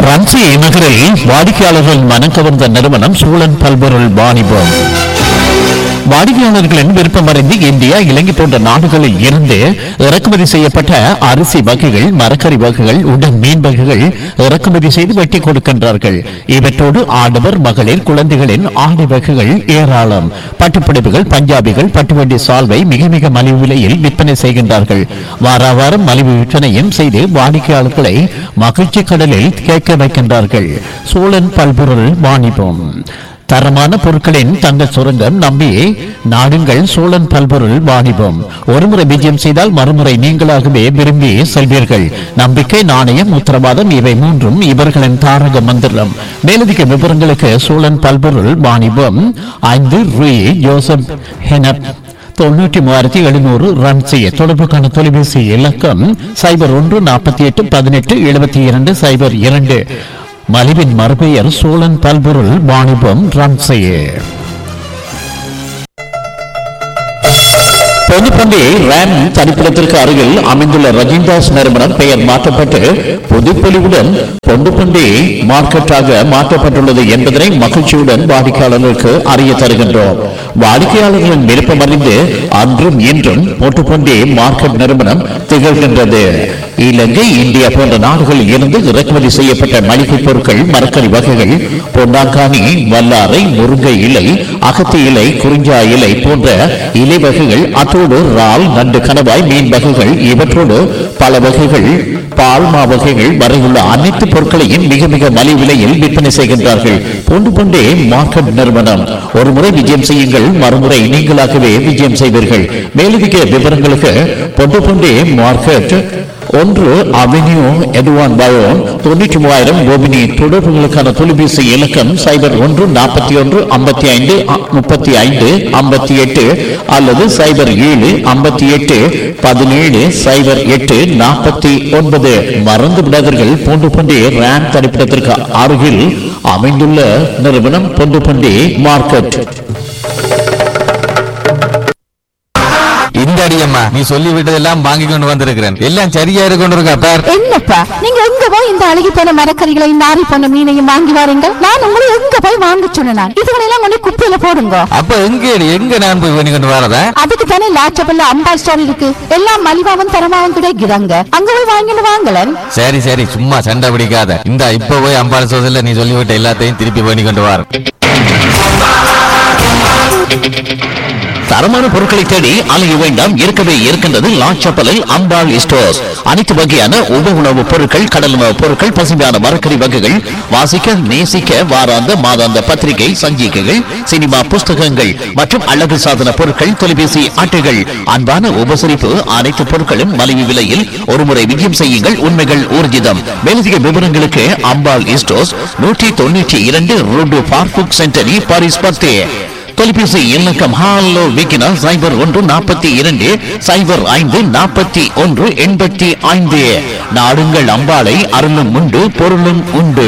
ரன்சி நகரில் வாடிக்கையாளர்கள் மனம் கவர்ந்த நிறுவனம் சூழன் பல்பொருள் வாணிபம் வாடிக்கையாளர்களின் விருப்பமறிந்து இந்தியா இலங்கை போன்ற நாடுகளில் இருந்து இறக்குமதி செய்யப்பட்ட அரிசி வகைகள் மரக்கறி வகைகள் உடன் மீன் வகைகள் இறக்குமதி செய்து வெட்டி கொடுக்கின்றார்கள் இவற்றோடு ஆடவர் மகளிர் குழந்தைகளின் ஆடை வகைகள் ஏராளம் பட்டுப்பிடிப்புகள் பஞ்சாபிகள் பட்டுவண்டி சால்வை மிக மிக மலிவு விலையில் விற்பனை செய்கின்றார்கள் வார வாரம் மலிவு விற்பனையும் செய்து வாடிக்கையாளர்களை மகிழ்ச்சி கடலில் கேட்க வைக்கின்றார்கள் சோழன் பல்பொருள் வாணிபம் தரமான பொருட்களின் தங்க சுரங்கம் நம்பி நாடுங்கள் சோழன் பல்பொருள் வாணிபம் ஒருமுறை விஜயம் செய்தால் மறுமுறை நீங்களாகவே விரும்பி செல்வீர்கள் நம்பிக்கை நாணயம் உத்தரவாதம் இவை மூன்றும் இவர்களின் தாரக மந்திரம் மேலதிக விவரங்களுக்கு சோழன் பல்பொருள் வாணிபம் ஐந்து ரூ ஜோசப் ஹெனப் தொண்ணூற்றி மூவாயிரத்தி எழுநூறு ரன் செய்ய தொடர்புக்கான தொலைபேசி இலக்கம் சைபர் ஒன்று நாற்பத்தி எட்டு பதினெட்டு எழுபத்தி இரண்டு சைபர் இரண்டு மலிவின் மறுபெயர் சோழன் பல்பொருள் வாணிபம் ரன் செய்ய பொதுப்பண்டி ரேம் தனிப்பிடத்திற்கு அருகில் அமைந்துள்ள ரஜின்தாஸ் நிறுவனம் பெயர் மாற்றப்பட்டு புதுப்பொலிவுடன் பொண்டுப்பண்டி மார்க்கெட்டாக மாற்றப்பட்டுள்ளது என்பதனை மகிழ்ச்சியுடன் வாடிக்கையாளர்களுக்கு அறிய தருகின்றோம் வாடிக்கையாளர்களின் விருப்பம் அறிந்து அன்றும் இன்றும் பொட்டுப்பண்டி மார்க்கெட் நிறுவனம் திகழ்கின்றது இலங்கை இந்தியா போன்ற நாடுகளில் இருந்து இறக்குமதி செய்யப்பட்ட மளிகை பொருட்கள் மரக்கறி வகைகள் பொன்னாங்கானி வல்லாரை முருங்கை இலை அகத்தி இலை குறிஞ்சா இலை போன்ற இலை வகைகள் அத்தோடு இறால் நண்டு கணவாய் மீன் வகைகள் இவற்றோடு பல வகைகள் பால்மா வகைகள் வரையுள்ள அனைத்து பொருட்களையும் மிக மிக மலிவு விலையில் விற்பனை செய்கின்றார்கள் பொண்டு பொண்டே மார்க்கெட் நிறுவனம் ஒரு முறை விஜயம் செய்யுங்கள் மறுமுறை நீங்களாகவே விஜயம் செய்வீர்கள் மேலதிக விவரங்களுக்கு பொண்டு பொண்டே மார்க்கெட் ஒன்று அவென்யூ எதுவான் பயோன் தொண்ணூற்றி மூவாயிரம் கோபினி தொடர்புகளுக்கான தொலைபேசி இலக்கம் சைபர் ஒன்று நாற்பத்தி ஒன்று ஐம்பத்தி ஐந்து முப்பத்தி ஐந்து ஐம்பத்தி எட்டு அல்லது சைபர் ஏழு ஐம்பத்தி எட்டு பதினேழு சைபர் எட்டு நாற்பத்தி ஒன்பது மறந்து விடாதீர்கள் பூண்டு பண்டி ரேம் தனிப்பிடத்திற்கு அருகில் அமைந்துள்ள நிறுவனம் பொண்டு பண்டி மார்க்கெட் இந்த அடியம்மா நீ சொல்லி விட்டதெல்லாம் வாங்கி கொண்டு வந்திருக்கிறேன் எல்லாம் சரியா இருக்கு கொண்டு இருக்கா பார் என்னப்பா நீங்க எங்க போய் இந்த அழுகி போன மரக்கறிகளையும் நாரி போன மீனையும் வாங்கி வாரீங்க நான் உங்களை எங்க போய் வாங்க சொன்னேன் இதுகளெல்லாம் கொண்டு குப்பையில போடுங்க அப்ப எங்க எங்க நான் போய் பண்ணி கொண்டு வரதா அதுக்கு தானே லாச்சபல்ல அம்பா ஸ்டோர் இருக்கு எல்லாம் மலிவாவும் தரமாவும் கிடைக்கிறாங்க அங்க போய் வாங்கிட்டு வாங்கலன் சரி சரி சும்மா சண்டை பிடிக்காத இந்த இப்ப போய் அம்பாள் சோதல நீ சொல்லிவிட்ட எல்லாத்தையும் திருப்பி பண்ணி கொண்டு வர தரமான பொருட்களை தேடி அலைய வேண்டாம் இருக்கவே இருக்கின்றது லாச்சப்பலில் அம்பாள் ஸ்டோர்ஸ் அனைத்து வகையான உப உணவுப் பொருட்கள் கடல் உணவுப் பொருட்கள் பசுமையான மரக்கறி வகைகள் வாசிக்க நேசிக்க வாராந்த மாதாந்த பத்திரிகை சஞ்சிகைகள் சினிமா புஸ்தகங்கள் மற்றும் அழகு சாதன பொருட்கள் தொலைபேசி அட்டைகள் அன்பான உபசரிப்பு அனைத்து பொருட்களும் மலிவு விலையில் ஒருமுறை விஜயம் செய்யுங்கள் உண்மைகள் ஊர்ஜிதம் மேலதிக விவரங்களுக்கு அம்பாள் ஸ்டோர்ஸ் நூற்றி தொண்ணூற்றி இரண்டு ரோடு பார்புக் சென்டரி பாரிஸ் பத்தே தொலைபேசி இலக்கம் ஹாலோ விக்கினா சைபர் ஒன்று நாற்பத்தி இரண்டு சைபர் ஐந்து நாற்பத்தி ஒன்று எண்பத்தி ஐந்து நாடுங்கள் அம்பாளை அருளும் உண்டு பொருளும் உண்டு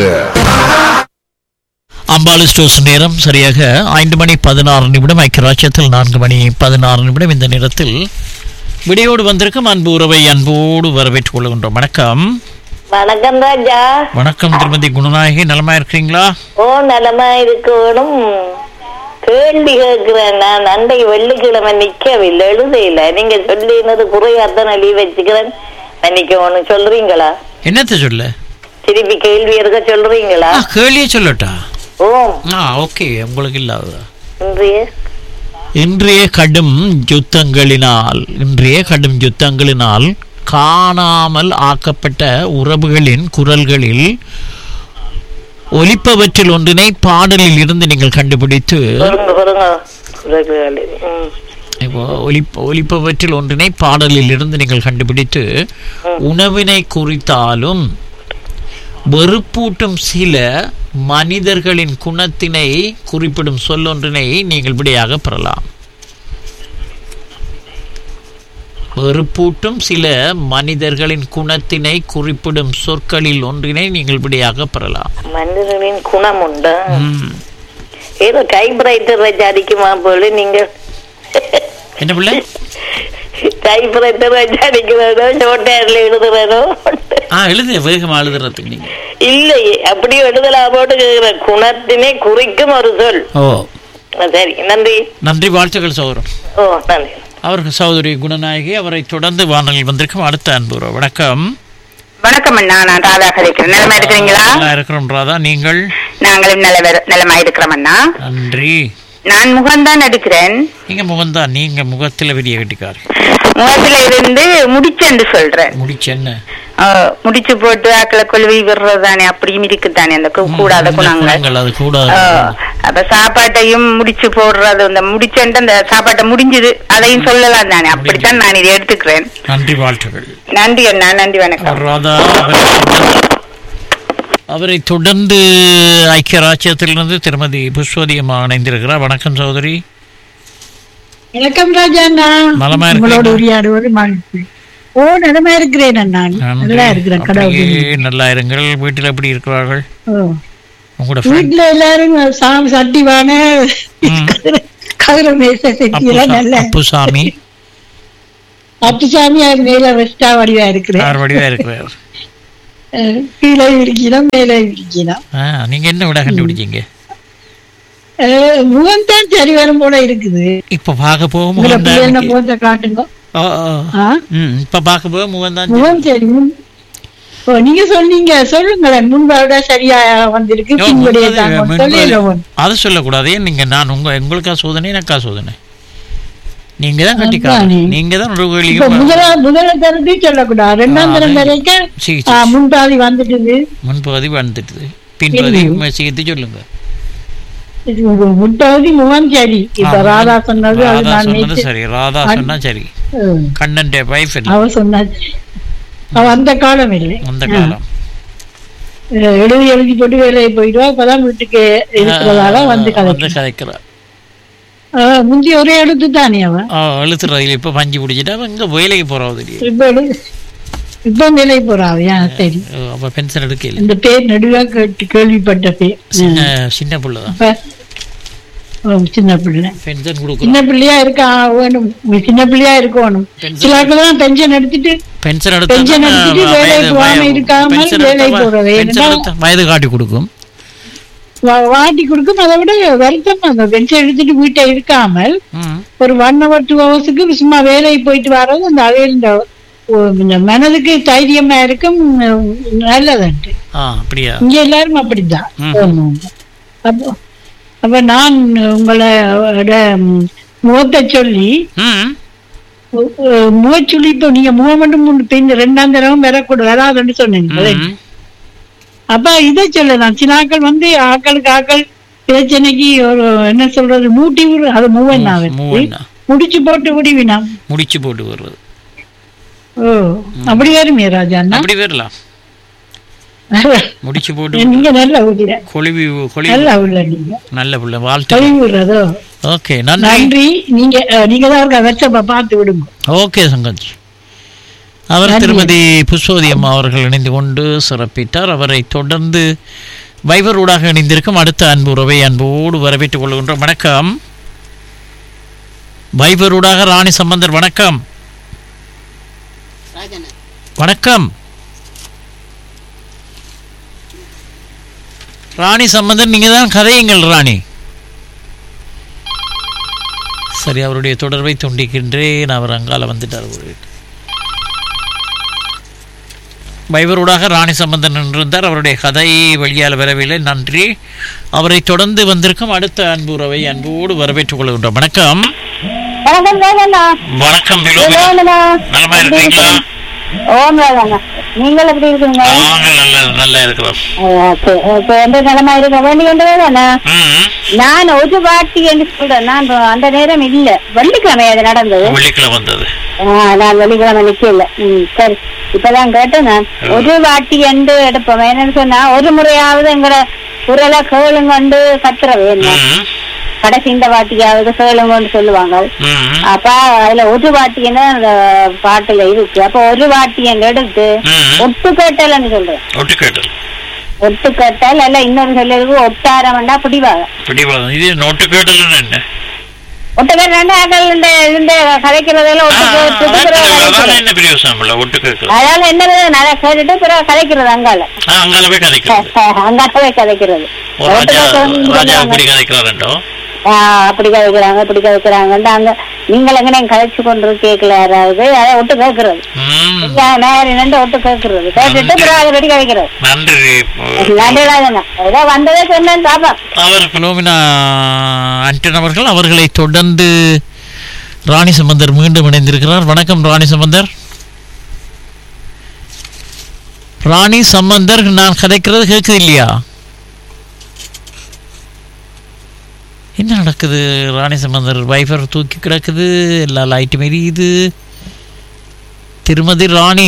அம்பாலு ஸ்டோர்ஸ் நேரம் சரியாக ஐந்து மணி பதினாறு நிமிடம் ஐக்கியராட்சியத்தில் நான்கு மணி பதினாறு நிமிடம் இந்த நேரத்தில் விடையோடு வந்திருக்கும் அன்பு உறவை அன்போடு வரவேற்றுக் கொள்கின்றோம் வணக்கம் வணக்கம் ராஜா வணக்கம் திருமதி குணநாயகி நலமா இருக்கிறீங்களா ஓ நலமா இருக்கணும் கேள்வி கேட்கிறேன் நான் அன்றைக்கு வெள்ளிக்கிழமை நிக்கவில்லை எழுதையில நீங்க சொல்லினது குறையாத்தான் லீவ் வச்சுக்கிறேன் அன்னைக்கு ஒண்ணு சொல்றீங்களா என்னத்த சொல்ல திருப்பி கேள்வி இருக்க சொல்றீங்களா ஆ, கேள்வியே சொல்லட்டா ஓ ஆ ஓகே உங்களுக்கு இல்லாத இன்றைய இன்றைய கடும் யுத்தங்களினால் இன்றைய கடும் யுத்தங்களினால் காணாமல் ஆக்கப்பட்ட உறவுகளின் குரல்களில் ஒலிப்பவற்றில் ஒன்றினை பாடலில் இருந்து நீங்கள் கண்டுபிடித்து சொல்லுங்க சொல்லுங்க குறைவுகள். ம். இப்போ ஒலிப்ப ஒலிப்பவற்றில் ஒன்றினை பாடலில் இருந்து நீங்கள் கண்டுபிடித்து உணவினை குறித்தாலும் வெறுப்பூட்டும் சில மனிதர்களின் குணத்தினை குறிப்பிடும் சொல்லொன்றினை நீங்கள் விடையாக பெறலாம் வெறுப்பூட்டும் சில மனிதர்களின் குணத்தினை குறிப்பிடும் சொற்களில் ஒன்றினை நீங்கள் விடையாக பெறலாம் மனிதர்களின் குணம் உண்டு ம். ஏதோ டைப்ரைட்டர் வச்சு அடிக்குமா போல நீங்க என்ன பிள்ளை டைப்ரைட்டர் வச்சு அடிக்கிறதோ ஷோர்ட் ஹேர்ல எழுதுறதோ ஆ எழுது வேகமா எழுதுறதுக்கு நீங்க இல்லை அப்படி விடுதலா போட்டு கேக்குறேன் குணத்தினை குறிக்கும் ஒரு சொல் ஓ ஆ, சரி நன்றி நன்றி வாழ்த்துக்கள் சௌரம் ஓ நன்றி அவருக்கு சகோதரி குணநாயகி அவரை தொடர்ந்து வானொலியில் வந்திருக்கும் அடுத்த அன்பு வணக்கம் வணக்கம் அண்ணா நான் ராதா கதைக்கிறேன் நிலமா இருக்கிறீங்களா நல்லா இருக்கிறோம் ராதா நீங்கள் நாங்களும் நில நிலமா இருக்கிறோம் அண்ணா நன்றி நான் முகம்தான் எடுக்கிறேன் நீங்க முகம்தான் நீங்க முகத்துல விடிய கட்டிக்காரு முகத்துல இருந்து முடிச்சென்று சொல்றேன் முடிச்சு என்ன ஆ, முடிச்சு போட்டு ஆக்களை கொள்வி விடுறது தானே அப்படியும் இருக்குதானே அந்த கு- கூடாத இந்த குணங்கள் குணங்கள் அது கூடாது ஆ, அப்ப சாப்பாட்டையும் முடிச்சு போடுறது அந்த முடிச்சென்று அந்த சாப்பாட்டை முடிஞ்சது அதையும் சொல்லலாம் தானே அப்படித்தான் நான் இதை எடுத்துக்கிறேன் நன்றி வாழ்த்துக்கள் நன்றி அண்ணா நன்றி வணக்கம் ராதா அவரை தொடர்ந்து- அவரை தொடர்ந்து ஐக்கிய ராஜ்யத்திலிருந்து திருமதி புஷ்வதி அம்மா இணைந்திருக்கிறார் வணக்கம் சகோதரி வணக்கம் ராஜா அண்ணா நலமா உங்களோட இருக்கீங்களா? உரையாடுவது மகிழ்ச்சி ஓ நலமா இருக்கிறேன் அண்ணா நன்றி. நல்லா இருக்கிறேன் கடவுள் அப்படியே நல்லா இருங்கள் வீட்டில் எப்படி இருக்கிறார்கள் ஓ. உங்களோட friend வீட்டுல எல்லாரும் சாமி சட்டிவான ம். கதிர மேச செட்டியெல்லாம் நல்ல அப்புசா- அப்புசாமி அப்புசாமி அது மேல வெஸ்டா வடிவா இருக்கிறேன் யார் வடிவா இருக்கிறார் அஹ், கீழே இருக்கணும் மேலே இருக்கணும் ஆ, நீங்க என்ன விட கண்டுபிடிச்சீங்க அஹ், முகம் தான் சரி வரும் போல இருக்குது இப்ப பார்க்க போக உங்களை முகம் பிள்ளைங்க தான் போத்த காட்டுங்க ஓ, ஓ. ஆ? ம், இப்ப பார்க்க போக முகம் தான் முகம் சரி முன்- ஓ நீங்க சொன்னீங்க சொல்லுங்களேன் முன்போட சரியா வந்திருக்கு யோ, பின்படியே முன்பது- தாங்க முன்பது- சொல்லிடுவோம் அது சொல்லக்கூடாது ஏன் நீங்க நான் உங்க உங்களுக்கா சோதனை எனக்கா சோதனை நீங்க தான் கட்டிக்கா அதானே. நீங்க தான் ஒரு இப்ப வேலைக்கு முதல முதல தரத்தை சொல்லக்கூடாது ரெண்டாம் ஆ, தரம் அதான். வரைக்கும் சரி, ஆ, சரி. முன்பாதி வந்துட்டுது முன்பகுதி வந்துட்டுது பின்பகுதி சேர்த்து சொல்லுங்க இது ஒரு முன்பகுதி முகம் சரி இப்ப ஆ, ராதா சொன்னது அது ராதா நான் சொன்னது நேத்து- சரி ராதா அன்- சொன்னா சரி ம், கண்ணன் வைஃப் அவ சொன்னாச்சு அவ அந்த காலம் இல்லை அந்த காலம் அஹ், எழுதி எழுதி போட்டு வேலையை போயிடுவா இப்பதான் வீட்டுக்கு இருக்கிறதால வந்து வந்து கதைக்கு கதைக்கிறார் முந்தி ஒரே எழுத்து தானே அவன் எழுத்துறதுல இப்ப பஞ்சு பிடிச்சிட்டா அவ எங்க வேலைக்கு போறாவோ தெரியும் இப்ப எழு இப்ப வேலைக்கு போறா அவ ஏன் சரி ஓ, அப்ப பென்ஷன் எடுக்கல இந்த பேர் நடுவா கேட்டு கேள்விப்பட்ட பேர் சின்ன சின்ன பிள்ளைதான் அப்ப ஓ, சின்ன பிள்ளை பென்ஷன் கொடுக்குறோம் சின்ன பிள்ளையா இருக்கா வேணும் சின்ன பிள்ளையா இருக்கணும் Pension- சிலருக்குலாம் பென்ஷன் எடுத்துட்டு பென்ஷன் Pension எடுத்துட்டு வேலைக்கு போகாம இருக்காம வேலைக்கு போறது. எடுத்த வயது காட்டி கொடுக்கும் வா- வாட்டி கொடுக்கும் அதை விட வருத்தம் அந்த பென்ஷன் எடுத்துட்டு வீட்டை இருக்காமல் ம். ஒரு ஒன் ஹவர் டூ ஹவர்ஸுக்கு சும்மா வேலைக்கு போயிட்டு வர்றது அந்த அதே இந்த ஓ, இந்த மனதுக்கு தைரியமா இருக்கும் உம், நல்லதுன்ட்டு ஆ அப்படியா இங்க எல்லாரும் அப்படித்தான் ம். ஆமா. அப்போ அப்ப நான் உங்களை ம், முகத்தை சொல்லி ம் உ- உ- முகச்சுழி இப்போ நீங்க முகம் மட்டும் முன் பின் ரெண்டாம் தடவை வரக்கூடாது வராதுன்னு சொன்னீங்க ம். அப்ப இதை சொல்லலாம் சில ஆக்கள் வந்து ஆக்களுக்கு ஆக்கள் பிரச்சனைக்கு ஒரு என்ன சொல்றது மூட்டி விடு அது மூவன் மூவன்னா. முடிச்சு போட்டு விடுவினா முடிச்சு போட்டு வருவது ஓ அப்படி வருமே ராஜா அண்ணா அப்படி வரலாம் முடிச்சு போட்டு நீங்க நல்ல ஊதிர கொழுவி கொழுவி நல்ல உள்ள நீங்க நல்ல பிள்ளை வாழ்த்து கழுவி விடுறதோ ஓகே நன்றி நன்றி நீங்க அஹ், நீங்க தான் இருக்க வெச்சப்ப பார்த்து விடுங்க ஓகே சங்கஜ் அவர் நன்றி. திருமதி புஷ்பவதி அம்மா அவர்கள் இணைந்து கொண்டு சிறப்பித்தார் அவரை தொடர்ந்து வைபர் ஊடாக இணைந்திருக்கும் அடுத்த அன்பு உறவை அன்போடு வரவேற்றுக் கொள்கின்றோம் வணக்கம் வைபர் ஊடாக ராணி சம்பந்தர் வணக்கம் வணக்கம் ராணி சம்பந்தர் நீங்க தான் கதையுங்கள் ராணி சரி அவருடைய தொடர்பை துண்டிக்கின்றேன் அவர் அங்கால வந்துட்டார் ஒரு வைபரூடாக ராணி சம்பந்தன் இருந்தார் அவருடைய கதை வெளியால் வரவில்லை நன்றி அவரை தொடர்ந்து வந்திருக்கும் அடுத்த அன்பு உறவை அன்போடு வரவேற்றுக் கொள்கின்றோம் வணக்கம் வணக்கம் வேணா வணக்கம் வினோதினி. நலமா இருக்கீங்களா ஓம் வேணா நீங்கள் எப்படி இருக்கீங்க நாங்கள் நல்ல நல்லா இருக்கிறோம் இப்ப எந்த நிலைமை இருக்க வேண்டி கொண்டு வேணா ம். நான் ஒரு வாட்டி என்று சொல்றேன் நான் அந்த நேரம் இல்ல வெள்ளிக்கிழமை அது நடந்தது வெள்ளிக்கிழமை வந்தது ஆ, நான் வெள்ளிக்கிழமை நிக்கல ம் சரி இப்பதான் கேட்டேன் நான் ஒரு வாட்டி என்று எடுப்போம் என்னன்னு சொன்னா ஒரு முறையாவது எங்கட குரலை கேளுங்க கொண்டு கத்துறவே என்ன ம். கடைசி இந்த வாட்டியாவது கேளுங்கன்னு சொல்லுவாங்க ம். அப்ப அதுல ஒரு வாட்டியன்னு அந்த பாட்டுல இருக்கு அப்ப ஒரு வாட்டியன் எடுத்து ம். ஒட்டு கேட்டல்னு சொல்றேன் ஒட்டு கேட்டல் ஒட்டு கேட்டல் அல்ல இன்னொரு சொல்லிருக்கு ஒட்டாரம்டா பிடிவாங்க பிடிவாதம் இது நோட்டு கேட்டல் என்ன ஒட்டு பேர் ரெண்டு ஆக்கள் இந்த இந்த கதைக்கிறதெல்லாம் ஒட்டு கேட்டு பிறகு அதான் கதைக்கிறது. என்ன பிரயோசனம் இல்ல ஒட்டு கேட்கறது அதனால என்ன நல்லா கேட்டுட்டு பிறகு கதைக்கிறது அங்கால அங்கால போய் கதைக்கிறது அங்கால போய் கதைக்கிறது ஒரு ஒட்டு ராஜா கேட்கறது ராஜா சொல்லுவாங்க. அப்படி கதைக்கிறாருண்டோ ஆ, அப்படி கதைக்கிறாங்க இப்படி கதைக்கிறாங்கன்ட்டு அங்க நீங்கள் எங்க கதைச்சு கொண்டு கேட்கல யாராவது அதை ஒட்டு கேட்கறது ம் நேரம் நின்று ஒட்டு கேட்கறது கேட்டுட்டு பிறகு அதை வெடி கதைக்கிறது நன்றி நன்றிடாதுங்க ஏதோ வந்ததே சொன்னேன் பாப்பா அவர் பிலோமினா ஆண்டன் அவர்கள் அவர்களை தொடர்ந்து ராணி சம்பந்தர் மீண்டும் இணைந்திருக்கிறார் வணக்கம் ராணி சம்பந்தர் ராணி சம்பந்தர் நான் கதைக்கிறது கேட்குது இல்லையா என்ன நடக்குது ராணி சம்பந்தர் வைஃபர் தூக்கி கிடக்குது எல்லா லைட்டும் எரியுது திருமதி ராணி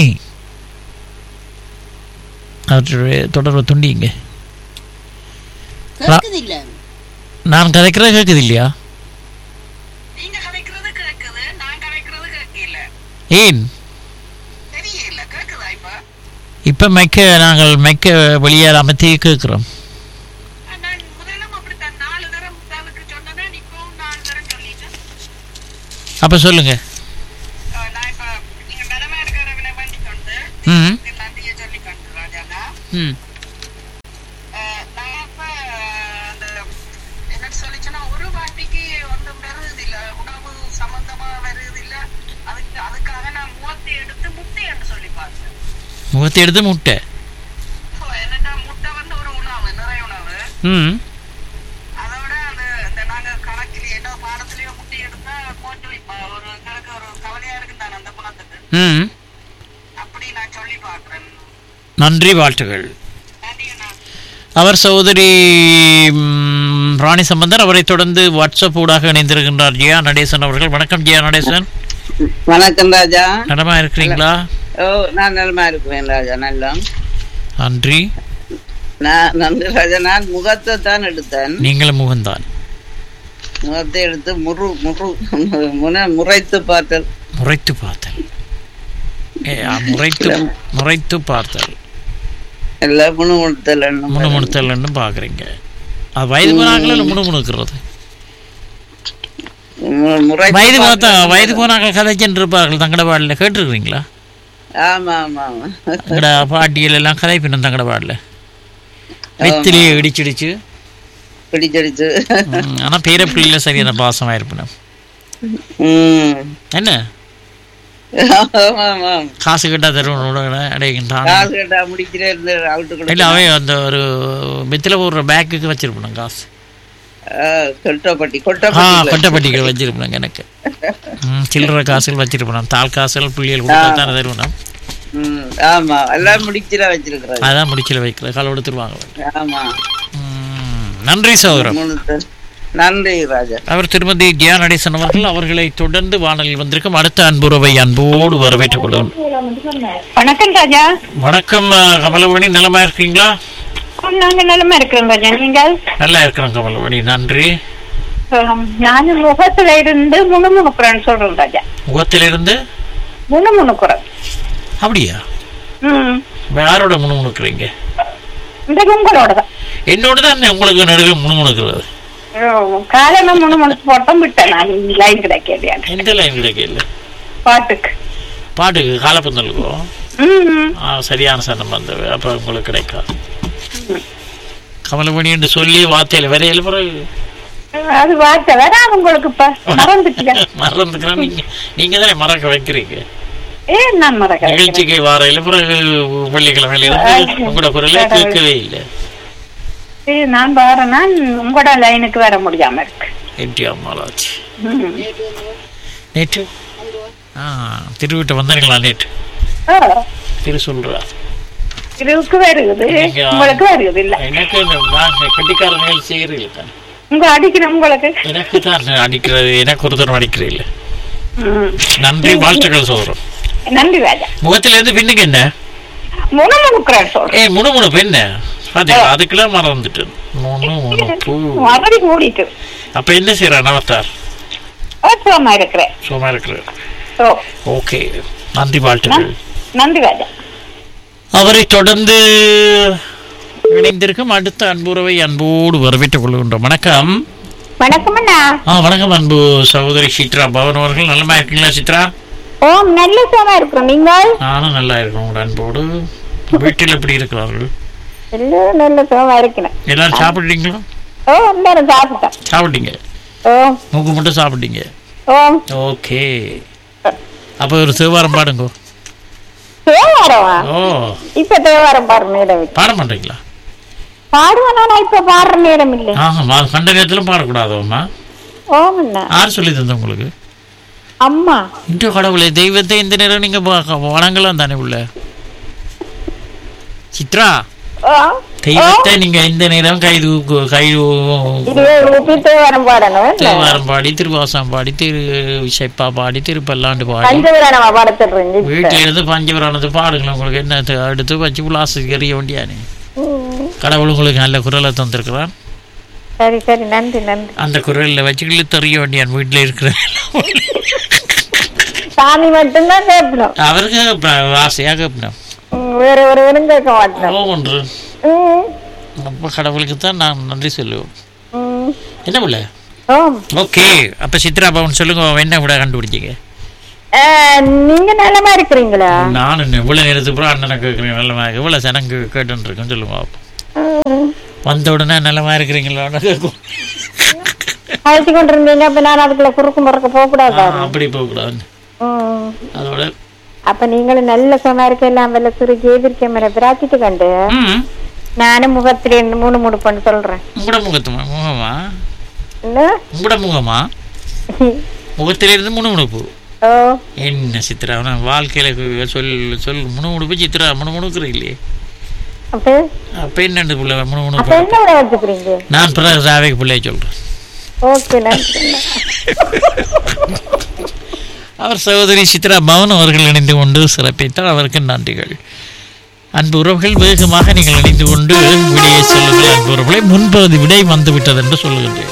அவற்றுடைய தொடர்பை துண்டிங்க கேக்குது இல்ல நான் கதைக்கிறது கேட்குது இல்லையா நீங்க கதைக்கிறது கேக்குது நான் கதைக்கிறது கேட்கல ஏன் தெரியல கேக்குதா இப்ப இப்போ மெக்க நாங்கள் மெக்க வெளியே அமர்த்தி கேட்குறோம் நான் முதலும் அப்படித்தான் நாலு தரம் உங்களுக்கு சொன்னேன் இப்பவும் நாலு தரம் சொல்லிட்டேன் அப்போ சொல்லுங்க அஹ் நான் இப்ப நீங்க நிலமா இருக்கிறவனை வேண்டி கொண்டு ம் நன்றியை சொல்லி கொண்டு ராஜாண்ணா ம் அஹ் நான் இப்ப அந்த என்ன சொல்லிச்சுன்னா ஒரு வாட்டிக்கு ஒன்றும் வருது இல்ல உணவு சம்பந்தமா வருது இல்ல அதுக்கு அதுக்காக நான் முகத்தை எடுத்து முட்டை என்று சொல்லி பார்த்தேன் முகத்தை எடுத்து முட்டை So, என்னன்னா முட்டை வந்து ஒரு உணவு நிறைய உணவு ம் அதோட அந்த இந்த நாங்க கணக்கில் என்ன பாடத்திலயோ முட்டை எடுத்தா போட்டு வைப்பா ஒரு எனக்கு ஒரு கவலையா இருக்கு நான் அந்த பாடத்துக்கு ம் அப்படி நான் சொல்லி பாக்குறேன் நன்றி வாழ்த்துகள் நன்றி அண்ணா அவர் சகோதரி ம், ராணி சம்பந்தர் அவரை தொடர்ந்து வாட்ஸ்அப் ஊடாக இணைந்திருக்கின்றார் ஜெயா நடேசன் அவர்கள் வணக்கம் ஜெயா நடேசன் வணக்கம் ராஜா நலமா இருக்கிறீங்களா ஓ நான் நலமா இருக்கிறேன் ராஜா நல்லா நன்றி நான் நன்றி ராஜா நான் முகத்தை தான் எடுத்தேன் நீங்களும் முகந்தான் முகத்தை எடுத்து முறு முறு முன முறைத்து பார்த்தல் முறைத்து பார்த்தல் ஏ, ஆ, முறைத்து முறைத்து பார்த்தல் எல்லாம் முணுமுணுத்தல் முணுமுணுத்தல்னு பார்க்குறீங்க அது வயது போனாங்களே முணுமுணுக்கிறது முறைத்து வயது பார்த்தா பார்த்தல். வயது போனாங்க கதைச்சுட்டு இருப்பார்கள் தங்கட பாடல கேட்டிருக்கிறீங்களா ஆமா ஆமா ஆமா தங்கட பாட்டியல் எல்லாம் கதை பின்னும் தங்கட பாடல வெத்திலேயே இடிச்சிடிச்சு பிடிச்சடிச்சு ம், ஆனா பேர பிள்ளைல சரியான பாசமா இருப்பினும் ம் என்ன ஆமா ஆமா காசு கேட்டா தருவனோட அடைகின்றான் காசு கேட்டா முடிக்கிறே இருந்து அவுட்டு இல்ல கொடுத்து அவன் அந்த ஒரு வெத்தில போடுற பேக்குக்கு வச்சிருப்பணும் காசு கொட்டப்பட்டி ஆ கொட்டப்பட்டி கொட்டைப்பட்டிக்கு வச்சிருப்பணும் எனக்கு ம், சில்லறை காசுகள் வச்சிருப்பணும் தாள் காசுகள் பிள்ளைகள் கொடுத்தா தானே தருவணும் ம் ஆமா எல்லாம் முடிச்சுல வச்சிருக்கிறாரு அதான் முடிச்சில வைக்கிற கால எடுத்துருவாங்க ஆமா ம், நன்றி சகோதரம் முணுத்தல். நன்றி ராஜா அவர் திருமதி ஜெயா நடேசன் அவர்கள் அவர்களை தொடர்ந்து வானலில் வந்திருக்கும் அடுத்த அன்புறவை அன்போடு வரவேற்றுக் கொள்ளும் வணக்கம் ராஜா வணக்கம் அஹ், கமலவணி நலமா இருக்கீங்களா நாங்க நிலமா இருக்கிறோம் ராஜா நீங்கள் நல்லா இருக்கிறோம் கமலவணி நன்றி ஆம், நானும் முகத்துல இருந்து முணுமுணுக்குறேன்னு சொல்றேன் ராஜா முகத்திலிருந்து முணுமுணுக்குறேன் அப்படியா ம் யாரோட முணுமுணுக்கிறீங்க இந்த உங்களோட தான் என்னோட தான் உங்களுக்கு நடுவே முணுமுணுக்கிறது காலமே முணுமுணுத்து போட்டோம் விட்டேன் நான் லைன் கிடைக்கலையா எந்த லைன் கிடைக்கல பாட்டுக்கு பாட்டுக்கு காலப்பந்தலுக்கோ ம் ஆ, சரியான சனம் வந்தது அப்ப உங்களுக்கு கிடைக்காது கமலமணி என்று சொல்லி வார்த்தையில வரையில பிறகு அது வார்த்தை வேற உங்களுக்கு இப்ப மறந்துட்டீங்க மறந்துக்கிறேன் நீங்க நீங்க தானே மறக்க வைக்கிறீங்க ஏன் நான் மறக்க வைக்கிறேன்? நிகழ்ச்சிக்கு வாரையில பிறகு வெள்ளிக்கிழமையில இருந்து உங்களோட குரலை கேட்கவே இல்லை ஏய், நான் வரேன்னா உங்களோட லைனுக்கு வர முடியாம இருக்கு எம்டி அம்மாளாச்சு ம். நேற்று ஆ திருவிட்ட வந்தீங்களா நேற்று ஆ, திரு சொல்றா இதுக்கு வருகுது நீங்க- உங்களுக்கு வருகுது இல்ல எனக்கு இந்த நான் கட்டிக்கார நிகழ்ச்சி செய்கிறீங்க தானே உங்க அடிக்கணும் உங்களுக்கு எனக்கு தான் அடிக்கிறது எனக்கு ஒருத்தர் அடிக்கிறீங்க ம். நன்றி வாழ்த்துக்கள் சொல்றோம் நன்றி ராஜா முகத்துல இருந்து பின்னுக்கு என்ன முணுமுணுக்குறேன் சொல்றேன் ஏய் முணுமுணுப்பு என்ன பாத்தீங்களா அதுக்கெல்லாம் மறந்துட்டு முணுமுணுப்பு மறுபடி மூடிட்டு அப்ப என்ன செய்யறா நவத்தார் சுகமா இருக்கிறேன் சும்மா இருக்கிறார் ஓ ஓகே நன்றி வாழ்த்துக்கள் நன்றி ராஜா அவரை தொடர்ந்து இணைந்திருக்கும் அடுத்த அன்புறவை அன்போடு வரவேற்றுக் கொள்கின்றோம் வணக்கம் வணக்கம் அண்ணா ஆ வணக்கம் அன்பு சகோதரி சித்ரா பவன் அவர்கள் நல்லமா இருக்கீங்களா சித்ரா ஓம் நல்ல சுகமா இருக்கிறோம் நீங்கள் நானும் நல்லா இருக்கேன் உங்களோட அன்போடு வீட்டில் எப்படி இருக்கிறார்கள் எல்லாரும் நல்ல சுகமா இருக்கிறேன் எல்லாரும் சாப்பிட்டீங்களா ஓ எல்லாரும் சாப்பிட்டோம் சாப்பிட்டீங்க ஓ மூக்கு மட்டும் சாப்பிட்டீங்க ஓம் ஓகே அப்போ ஒரு தேவாரம் பாடுங்க தேவாரமா ஓ இப்ப தேவாரம் பாடுற நேரம் இல்லை. பாட மாட்டீங்களா பாடுவேன் ஆனா இப்ப பாடுற நேரம் இல்லை ஆஹா கண்ட நேரத்திலும் பாடக்கூடாதோம்மா ஓம் அண்ணா யார் சொல்லி தந்த உங்களுக்கு அம்மா இந்த கடவுளே தெய்வத்தை இந்த நேரம் நீங்க வ- வணங்கலாம் தானே உள்ள சித்ரா ஓ தெய்வத்தை நீங்க இந்த நேரம் கை தூக்கு- கை இதுவே ஊப்பி தேவாரம் பாடணும் இல்ல? தேவாரம் பாடி திருவாசம் பாடி திரு செப்பா பாடி திருப்பல்லாண்டு பாடி பஞ்சவரணமா பாடத்துடுறேன் வீட்டுல இருந்து பஞ்சபுராணத்து பாடுங்களேன் உங்களுக்கு என்ன த- அடுத்து வச்சு உலாசுக்கு எறிய வேண்டியானே கடவுள் உங்களுக்கு நல்ல குரலை தந்திருக்கிறான் சரி சரி நன்றி நன்றி அந்த குரலில் வச்சு இழுத்தறிய வேண்டியான் வீட்டில் இருக்கிற சாமி மட்டும்தான் கேட்கணும் அவருக்கு ப- ஆசையாக கேட்பேன் ம், வேற ஒருவரும் கேட்க மாட்டோம் ஒன்று ம், நம்ம கடவுளுக்கு தான் நான் நன்றி சொல்லுவோம் ம். என்ன பிள்ளை ஓம் ஓகே அப்ப சித்ரா பவன் சொல்லுங்க என்ன கூட கண்டுபிடிச்சிங்க ஆ, நீங்க நலமா இருக்கிறீங்களா நான் என்ன இவ்வளவு நேரத்துக்கு அப்புறம் அண்ணனை கேட்குறேன் நல்லமா இவ்வளவு சனங்க கேட்டுன்னு இருக்கேன் சொல்லுங்க பாப்போம். ம். வந்த உடனே நல்லமா இருக்கிறீங்களா கேட்கும் அழைச்சி கொண்டிருந்தீங்க அப்ப நான் அதுக்குள்ள குறுக்கு முறக்க போக கூடாதா அப்படி போகக்கூடாது ம். அதோட அப்ப நீங்களும் நல்ல சுகமா இருக்க எல்லாம் வெள்ள சுருக்கி எதிர்க்க மேல பிராச்சிட்டு கண்டு ம், நானும் முகத்துல இருந்து மூணு மூணு பண்ணு சொல்றேன் உங்களோட முகத்துமா முகமா என்ன? உங்களோட முகமா முகத்திலிருந்து முணுமுணுப்பு ஓ என்ன சித்ரா நான் வாழ்க்கையில கு- சொல் சொல் முணுமுணுப்பு சித்ரா முணுமுணுக்குற இல்லையே அப்ப அப்ப என்னண்டு பிள்ளை அப்ப முணுமுணுப்பு என்ன விட வச்சுக்கிறீங்க நான் பிறகு ராவைக்கு பிள்ளைய சொல்றேன் ஓகே நன்றி அவர் சகோதரி சித்ரா பவன் அவர்கள் இணைந்து கொண்டு சிறப்பித்தார் அவருக்கு நன்றிகள் அன்பு உறவுகள் வேகமாக நீங்கள் இணைந்து கொண்டு விடையை சொல்லுங்கள் அன்பு உறவுகளை முன்பகுதி விடை வந்து விட்டது என்று சொல்லுகின்றேன்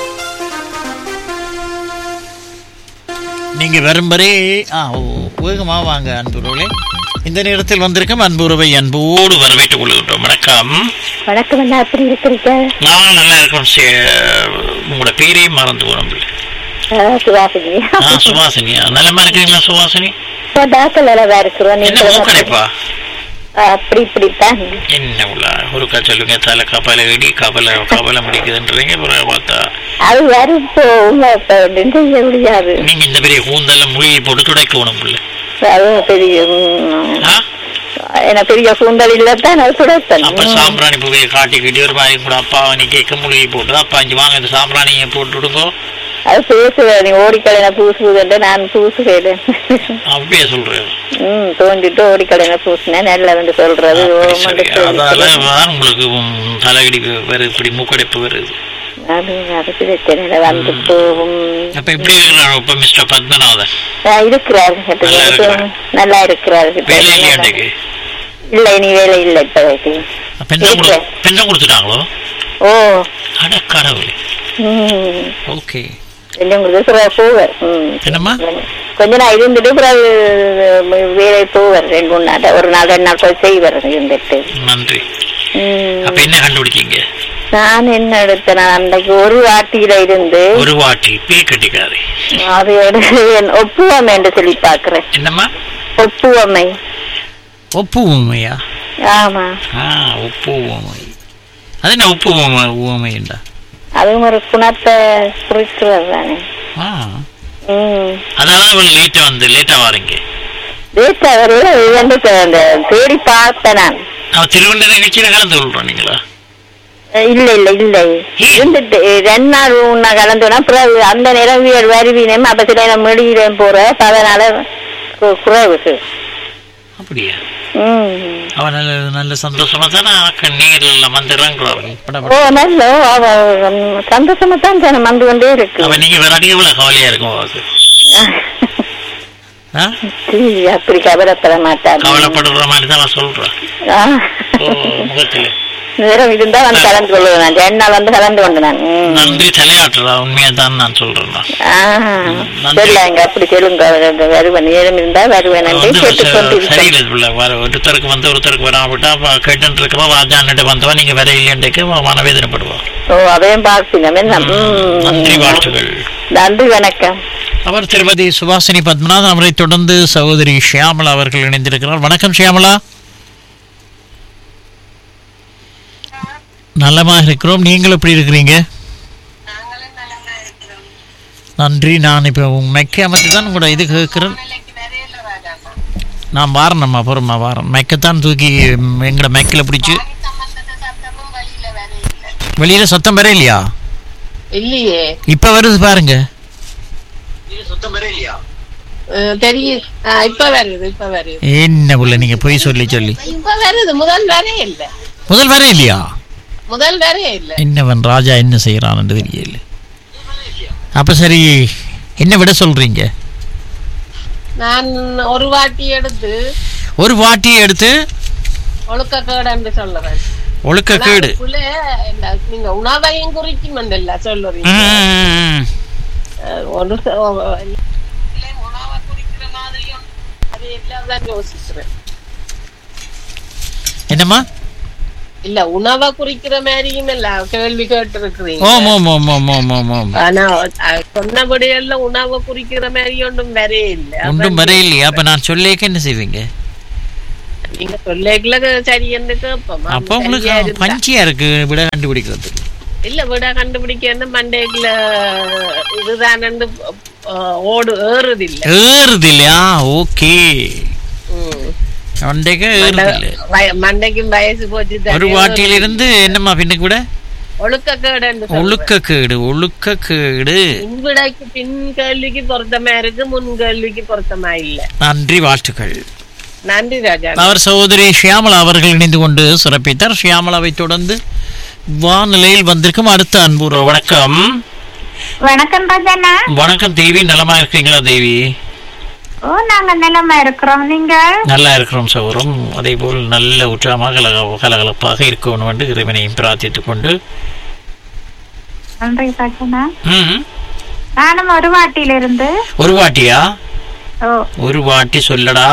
நீங்க வரும் வரை ஆ ஓ வேகமாக வாங்க அன்பு உறவுகளே இந்த நேரத்தில் வந்திருக்கும் அன்பு உறவை அன்போடு வரவேற்றுக் கொள்கின்றோம் வணக்கம் வணக்கம் என்ன அப்படி இருக்கிறீங்க நான் நல்லா இருக்கோம் சே- உங்களோட பேரையும் மறந்து போனோம் ஆ, சுவாசினி ஆ சுவாசினியா நல்லமா இருக்கீங்களா சுவாசினி இப்போ டாக்டர் நல்லா இருக்கிறோம் என்ன நீங்க மூக்கடைப்பா அப்படி இப்படித்தான் என்ன உள்ள ஒரு சொல்லுங்க தலை கப்பலை இடி கப்பலை கப்பலை முடிக்குதுன்றீங்க அப்புறம் பார்த்தா அது வரும் போகும் அப்ப ஒன்றும் செய்ய முடியாது நீங்க இந்த பெரிய கூந்தல்ல மொழியை போட்டு துடைக்கணும் புள்ள அதுவும் பெரிய ம், ஆ? என்ன பெரிய கூந்தல் இல்லத்தான் அது சுடத்தன் அப்ப சாம்பிராணி பூவையை காட்டிக்கிட்டு ஒரு மாதிரி கூட அப்பா நீ கேட்க மொழியை போட்டு அப்பா அஞ்சு வாங்க இந்த சாம்பிராணியை போட்டு விடுங்க அது பேசுவேன் நீ ஓடிக்கலைன பூசுவதுண்டு நான் பூசுவேன் அப்படியே சொல்றேன் ம் தோண்டிட்டு ஓடிக்கலைன பூசினேன் நல்ல வந்து சொல்றது அப்படி ஓ, சரி. மட்டும் சொல்லி அதால சொல்லி. தான் உங்களுக்கு உம், தலையிடி வருது இப்படி மூக்கடைப்பு வருது அது அது பிரச்சனை வந்து போகும் அப்ப எப்படி இருக்கிறார் இப்ப மிஸ்டர் பத்மநாதன் ஆ, இருக்கிறார் நல்லா இருக்கிறார். நல்லா இருக்கிறார் வேலை இல்லையா அன்றைக்கு இல்ல இனி வேலை இல்லை இப்போதைக்கு பென்ஷன் கொடு பென்ஷன் கொடுத்துட்டாங்களோ ஓ அட கடவுளே ம் ஓகே எல்லாம் கொடுத்து பிறகு போவார் ம் என்னம்மா கொஞ்ச நாள் இருந்துட்டு பிறகு வேலை போவார் ரெண்டு மூணு நாள் ஒரு நாள் ரெண்டு நாள் போய் செய்வார் இருந்துட்டு நன்றி ம். அப்ப என்ன கண்டுபிடிச்சீங்க நான் என்ன எடுத்தேன் நான் அன்றைக்கு ஒரு வாட்டியில இருந்து ஒரு வாட்டி பீ கட்டிக்காரு அதையோட என் ஒப்புவமை என்று சொல்லி பாக்குறேன் என்னம்மா ஒப்புவமை உப்பு ஊமையா ஆமா ஆ உப்பு ஊமை அது என்ன உப்பு ஊமை ஊமைண்டா அதுவும் ஒரு குணத்தை குறிக்கிறது தானே ஆ ம் அதனால இவ்வளவு லேட்டா வந்து லேட்டா வாரீங்க வீட்டை வந்து அந்த தேடி பார்த்தேன் நான் அவன் திருவண்ண நிகழ்ச்சியில கலந்து கொள்றோம் நீங்களா இல்ல இல்ல இல்ல இருந்துட்டு ரெண்டு நாள் மூணு நாள் கலந்துனா பிறகு அந்த நேரம் வீடு வருவீனம் அப்ப சில நேரம் மெடியிடம் போற அதனால கு- குறைவு அப்படியா ம் அவன் நல்ல நல்ல சந்தோஷமா தானே நீர்ல வந்துடுறாங்க ஓ நல்ல அவ ம், சந்தோஷமா தான் தானே வந்து கொண்டே இருக்கு அவன் நீங்க வேற அடிக்க எவ்வளவு கவலையா இருக்கும் அவருக்கு ஆ? சீ, அப்படி கவலைப்பட மாட்டார் கவலைப்படுற மாதிரி தான் அவன் சொல்றான் ஆ. ஓ முகத்துல நேரம் இருந்தா வந்து கலந்து கொள்வேன் நான் ரெண்டு நாள் வந்து கலந்து கொண்டு நான் ம். நன்றி தலையாட்டுறா உண்மையா தான் நான் சொல்றேன் நான். ஆ, சொல்லாங்க அப்படி சொல்லுங்க வருவேன் நேரம் இருந்தா வருவேன் என்று வந்து கேட்டுக்கொண்டிருக்கேன் சரியில்லை புள்ள. வர ஒருத்தருக்கு வந்து ஒருத்தருக்கு வராவிட்டா கேட்டு இருக்கவா வாஜான்ட்டு வந்தவா நீங்க வேற இல்லையன்றைக்கு மனவேதனைப்படுவா ஓ அதையும் பார்ப்பீங்க என்ன ம். நன்றி வாழ்த்துகள் நன்றி வணக்கம் அவர் திருமதி சுபாசினி பத்மநாதன் அவரை தொடர்ந்து சகோதரி ஷியாமலா அவர்கள் இணைந்திருக்கிறார் வணக்கம் ஷியாமலா நலமா இருக்கிறோம் நீங்கள் எப்படி இருக்கிறீங்க நன்றி நான் இப்போ உங்க மெக்கை அமர்த்தி தான் உங்களோட இது கேட்குறேன் நான் வாரேன் அப்புறமா வாரேன் மெக்கைத்தான் தூக்கி ம், எங்களோட மெக்கில் பிடிச்சி வெளியில சத்தம் வர இல்லையா இல்லையே இப்ப வருது பாருங்க அஹ் தெரியும் ஆ, இப்ப வருது இப்ப வருது என்ன புள்ள நீங்க போய் சொல்லி சொல்லி இப்ப வருது முதல் வரே இல்ல முதல் வர இல்லையா முதல் வரே இல்ல என்னவன் ராஜா என்ன செய்யறான்னு தெரியல அப்ப சரி என்ன விட சொல்றீங்க நான் ஒரு வாட்டி எடுத்து ஒரு வாட்டியை எடுத்து ஒழுக்க கேடு சொல்லுறேன் ஒழுக்க கேடு ஆனா அதுக்குள்ள இந்த நீங்க உணவையும் குறிக்கும் சொல்லுறீங்க ம். அஹ் ஒரு ச- ஒ- இல்ல, உணவை குறிக்கிற மாதிரியும் அது எல்லாம் தான் யோசிக்கிறேன் என்னம்மா இல்ல உணவை குறிக்கிற மாதிரியும் இல்ல கேள்வி கேட்டு இருக்கிறீங்க ஓம் ஓம் ஓம் ஓம் ஓம் ஓம் ஓம் ஆனா அஹ், சொன்னபடி எல்லாம் உணவை குறிக்கிற மாதிரி ஒன்றும் வரே இல்ல ஒன்றும் வர இல்லையா அப்ப நான் சொல்லேக்க என்ன செய்வீங்க நீங்க சொல்லேக்குல சரி என்று கேட்போம் அப்ப உங்களுக்கு பஞ்சியா இருக்கு விட கண்டுபிடிக்கிறது இல்ல விட கண்டுபிடிக்க மண்டேக்குல இதுதான் ஓடு ஏறுது இல்ல ஏறுது இல்லையா ஓகே அன்றைக்கு ஏறுது இல்ல வய- மண்டைக்கும் வயசு போச்சு தானே, ஒரு வாட்டியிலிருந்து என்னம்மா பின்னுக்கு விட ஒழுக்கக்கேடுன்னு சொல்றேன். ஒழுக்கக்கேடு ஒழுக்கக்கேடு பின்விடைக்கு பின் கேள்விக்கு பொருத்தமா இருக்கு முன் கேள்விக்கு பொருத்தமா இல்ல நன்றி வாழ்த்துக்கள் நன்றி ராஜா அவர் சகோதரி ஷியாமலா அவர்கள் இணைந்து கொண்டு சிறப்பித்தார் ஷியாமலாவை தொடர்ந்து வானிலையில் வந்திருக்கும் அடுத்த அன்புற வணக்கம் வணக்கம் ராஜண்ணா வணக்கம் தேவி நலமா இருக்கீங்களா தேவி ஓ நாங்க நிலமா இருக்கிறோம் நீங்க நல்லா இருக்கிறோம் சௌரம் அதே போல் நல்ல உற்சாகமாக கலக கலகலப்பாக இருக்கணும் என்று இறைவனையும் பிரார்த்தித்துக் கொண்டு நன்றி ராஜண்ணா ம், நானும் ஒரு வாட்டியிலிருந்து ஒரு வாட்டியா ஓ ஒரு வாட்டி சொல்லடா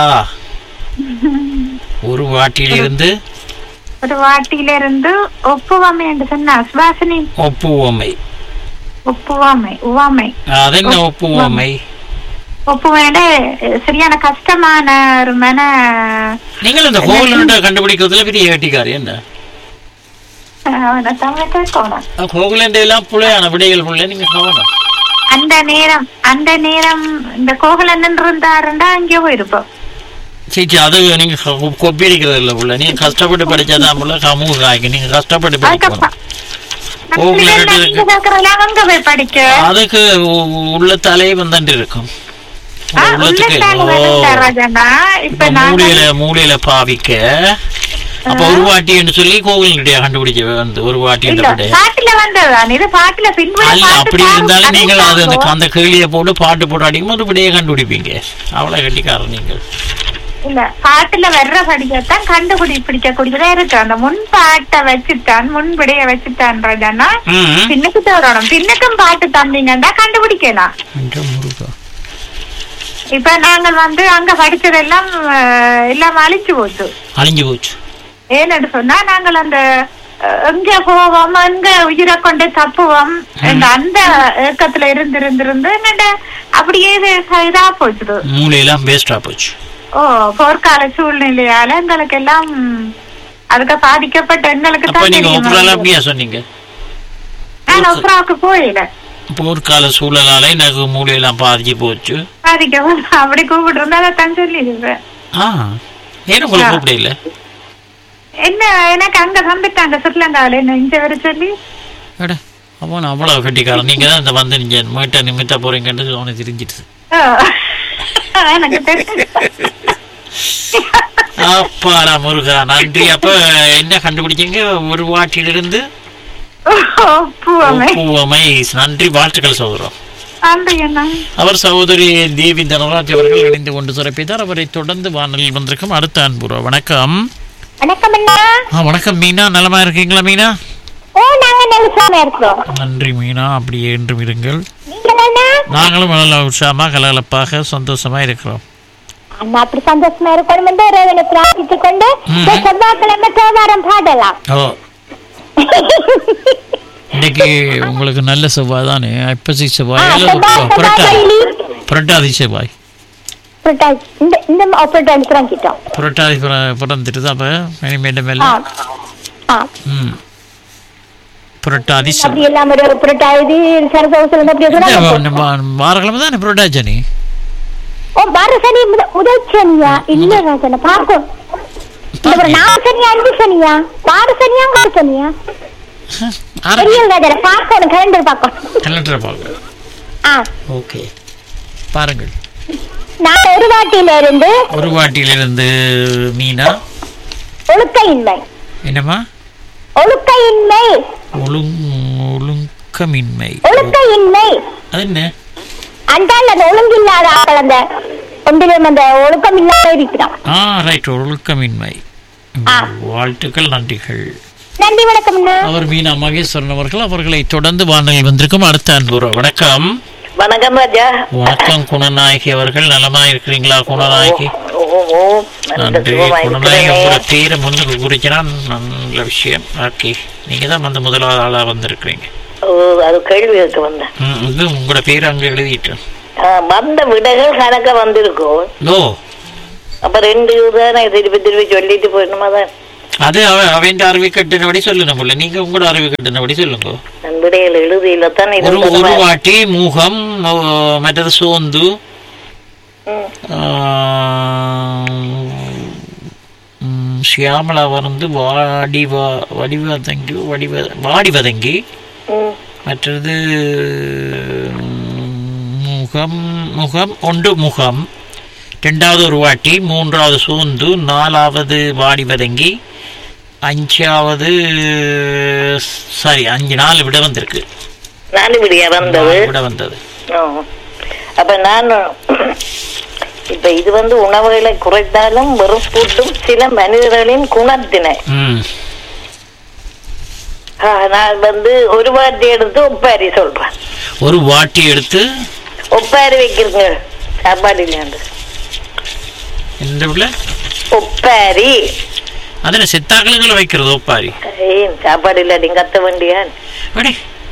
ஒரு வாட்டியிலிருந்து ஒரு வாட்டியிலிருந்து ஒப்புவாமை என்று சொன்னா சுவாசினி ஒப்புவமை ஒப்புவாமை உவாமை அது என்ன ஒப்புவமை ஒப்புவேட சரியான கஷ்டமான ஒரு மன நீங்கள் இந்த கோகுலன் கண்டுபிடிக்கிறதுல பெரிய ஏட்டிக்காரி என்ன அவனை தமிழ் கேட்கணும் கோகுலண்ட எல்லாம் புள்ளையான விடைகள் புள்ள நீங்க கவனம் அந்த நேரம் அந்த நேரம் இந்த கோகுலன் இருந்தாருண்டா அங்கே போயிருப்போம் சீச்சி அது நீங்க கொ- கொப்பி அடிக்கிறது இல்ல புள்ள நீங்க கஷ்டப்பட்டு படிச்சாதான் புள்ள கமுக காய்க்கு நீங்க கஷ்டப்பட்டு படிக்கணும் கோகுலன் நீங்க கேக்குறதெல்லாம் அங்க போய் படிக்க அதுக்கு உ- உள்ள தலை வந்துட்டு இருக்கும் ஆ, உள்ளத்துக்கு உள்ளத்தால ஓ, வேணும்டா ராஜண்ணா இப்ப இப்ப நாங்க மூலையில மூலையில பாவிக்க அப்ப ஒரு வாட்டி என்று சொல்லி கோவில் கண்டுபிடிக்க வந்து ஒரு வாட்டி இல்ல என்ற விடைய பாட்டுல வந்ததுதான் இது பாட்டுல பின்புல அல்ல பாட்டு அப்படி இருந்தாலும் பாடு- நீங்கள் அது அந்த பாடுவோம். அந்த கேள்வியை போட்டு பாட்டு போட்டு அடிக்கும் போது விடையை கண்டுபிடிப்பீங்க அவ்வளவு கட்டிக்காரன் நீங்கள் இல்ல பாட்டுல வர்ற படிக்கத்தான் கண்டுபிடி பிடிக்கக்கூடியதா இருக்கு அந்த முன் பாட்டை வச்சுட்டான் முன் விடைய வச்சுட்டான் ராஜாண்ணா ம். பின்னுக்கு தோறணும் பின்னுக்கும் பாட்டு தந்தீங்கன்னா கண்டுபிடிக்கலாம் என்ற முருகா. இப்ப நாங்கள் வந்து அங்க படிச்சதெல்லாம் அஹ், எல்லாம் அழிச்சு போச்சு அழிஞ்சு போச்சு ஏன்னு சொன்னா நாங்கள் அந்த அஹ், எங்க போவோம் எங்க உயிரை கொண்டு தப்புவோம் என்ற அந்த ஏக்கத்துல இருந்து இருந்து இருந்து என்னோட அப்படியே இது இதா போச்சுது மூளையெல்லாம் வேஸ்டா போச்சு ஓ போர்க்கால சூழ்நிலையால எங்களுக்கு எல்லாம் அதுக்கு பாதிக்கப்பட்ட எங்களுக்கு அப்ப தான் நீங்க தெரியும் ஒப்புறால அப்படியா சொன்னீங்க நான் ஒப்ராவுக்கு போயில போர்க்கால சூழலால எனக்கு மூளையெல்லாம் பாதிச்சு போச்சு பாதிக்க அப்படி கூப்பிட்டு இருந்தா அதைத்தான் சொல்லிடுவேன் ஆ ஏன் உங்களை கூப்பிடல என்ன எனக்கு அங்க வந்துட்டாங்க ஸ்ரீலங்காவில என்ன இங்க வர சொல்லி அட அவன் அவ்வளவு கட்டிக்காரன் நீங்க தான் இந்த வந்து நீங்க மீட்ட நிமித்த போறீங்கன்றது அவனுக்கு தெரிஞ்சிட்டு ஓ. எனக்கு தெரியும் அப்பாடா முருகா நன்றி அப்ப என்ன கண்டுபிடிச்சீங்க ஒரு வாட்டிலிருந்து பூவமை பூவமை நன்றி வாழ்த்துக்கள் சகோதரம் நன்றி அண்ணா அவர் சகோதரி தேவி தனராஜ் அவர்கள் இணைந்து கொண்டு சிறப்பித்தார் அவரை தொடர்ந்து வானலில் வந்திருக்கும் அடுத்த அன்புறா வணக்கம் வணக்கம் அண்ணா ஆ வணக்கம் மீனா நலமா இருக்கீங்களா மீனா ஓ நாங்க நெல்சாம இருக்கிறோம் நன்றி மீனா அப்படியே என்றும் இருங்கள் நீங்க அண்ணா நாங்களும் நல்ல உற்சாகமா கலகலப்பாக சந்தோஷமா இருக்கிறோம் அண்ணா அப்படி சந்தோஷமா இருக்கணும் என்று இறைவனை பிரார்த்தித்துக் கொண்டு இந்த செவ்வாய்க்கிழமை தேவாரம் பாடலாம் ஓ இன்னைக்கு உங்களுக்கு நல்ல செவ்வாய் தானே ஐப்பசி செவ்வாய் ஆ, அல்லது செவ்வாய், புரட்டாதி செவ்வாய். புரட்டாதி செவ்வாய் புரட்டாசி இந்த இந்த புரட்டாசி புறங்கிட்டோம் புரட்டாதி பிற- பிறந்துட்டு தான் அப்போ இனிமேட்டு மேல ஆ ஆ ம் புரட்டாதி அப்படி செவ்வாய் எல்லாம் ஒரு புரட்டாதி சரசவசம் அப்படி இந்த சொன்னா வா- வாரக்கிழமை தானே புரட்டாச்சனி ஓ வார சனி முத- முதல் சனியா இல்ல ராஜன பார்க்கும் இந்த ஒரு நாலு சனியா அஞ்சு சனியா வார சனியா வார சனியா தெரியல ராஜன பார்க்கணும் கலண்டர் பார்க்கணும் கலண்டரை பார்க்க ஆ ஓகே பாருங்கள் நான் ஒரு வாட்டியில இருந்து ஒரு வாட்டியிலிருந்து மீனா ஒழுக்கையின்மை என்னம்மா ஒழுக்கையின்மை ஒழுங் ஒழுக்கமின்மை ஒழுக்கையின்மை அது என்ன அந்தால் அந்த ஒழுங்கில்லாத ஆக்கள் அந்த ஒன்றிலும் அந்த ஒழுக்கம் இல்லாத இருக்கிறான் ஆ ரைட் ஒழுக்கமின்மை வாழ்த்துக்கள் நன்றிகள் நன்றி வணக்கம்ண்ணா அவர் மீனா மகேஸ்வரன் அவர்கள் அவர்களை தொடர்ந்து வானொலியில் வந்திருக்கும் அடுத்த அன்பு வணக்கம் வணக்கம் ராஜா வணக்கம் குணநாயகி அவர்கள் நலமா இருக்கிறீங்களா குணநாயகி ஓ ஓ நல்ல நன்றி சுகமா குணநாயகி இருக்கிறேனே. உங்களோட பேரை முன்னுக்கு குறிச்சினா நல்ல விஷயம் ஓகே நீங்க தான் வந்து முதலாவது ஆளா வந்திருக்கிறீங்க ஓ அது கேள்வி கேட்க வந்தேன் ம், இது உங்களோட பேர் அங்க எழுதிட்டு ஆ, வந்த விடைகள் கணக்க வந்திருக்கும் ஓ அப்ப ரெண்டு தானே திருப்பி திருப்பி சொல்லிட்டு போயிடணுமா தான் அது அவ அவன் அறிவு கட்டினபடி சொல்லணும் போல நீங்க உங்களோட அறிவு கட்டினபடி சொல்லுங்க நான் விடைகள் எழுதியில தான் ஒரு ஒரு இருந்தது வாட்டி முகம் ஓ, மற்றது சோந்து ஆ, ம், சியாமளா வந்து வாடி வ- வடிவதங்கி வடிவ வாடி வதங்கி ம். மற்றது ம், முகம் முகம் ஒன்று முகம் ரெண்டாவது ஒரு வாட்டி மூன்றாவது சூந்து நாலாவது வாடி வதங்கி அஞ்சாவது சரி அஞ்சு நாலு விட வந்திருக்கு நாலு விடியா வந்தது நாலு விட வந்தது ஓ. அப்ப நான் இப்ப இது வந்து உணவுகளை குறைத்தாலும் வெறுப்பூட்டும் சில மனிதர்களின் குணத்தினை ம் ஆ, நான் வந்து ஒரு வாட்டி எடுத்து ஒப்பாரி சொல்றேன் ஒரு வாட்டி எடுத்து ஒப்பாரி வைக்கிறீங்க சாப்பாடு இல்லாண்டு இந்த உள்ள ஒப்பாரி அதில் செத்தாக்களுங்களை வைக்கிறது ஒப்பாரி ஏன் சாப்பாடு இல்லாட்டி கத்த வேண்டியான் அடே.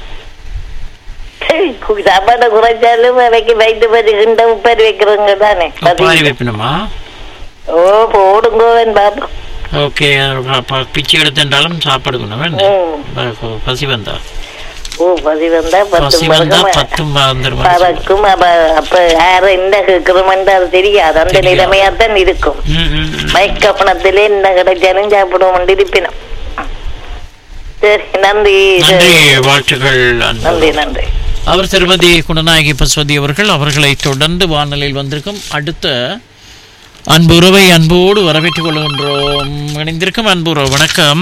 சரி, கு- சாப்பாட்டை குறைச்சாலும் வைக்க வயிற்று பதி கிண்ட உப்பாரி வைக்கிறவங்க தானே ஒப்பாரி வைக்கணுமா ஓ போடுங்கோவன் பாப்பா ஓகே பிச்சை எடுத்துட்டாலும் சாப்பாடு வேணும் ம். ப- பசி வந்தா ஓ பதி வந்தா பசி பத்தும் வந்தா பறக்கும் பத்தும் வந்துடும் பறக்கும் அப்ப அப்ப யார என்ன கேட்கிறோம்னு அது தெரியாது அந்த தெரியாது. நிலைமையாத்தான் இருக்கும் மயக்க பணத்திலே என்ன கிடைச்சாலும் சாப்பிடுவோம் இருப்பினும் சரி நன்றி நன்றி வாழ்த்துக்கள் அன்பு. நன்றி நன்றி அவர் திருமதி குணநாயகி பசுவதி அவர்கள் அவர்களை தொடர்ந்து வானொலியில் வந்திருக்கும் அடுத்த அன்பு உறவை அன்போடு வரவேற்றுக் கொள்கின்றோம் இணைந்திருக்கும் அன்பு உறவு வணக்கம்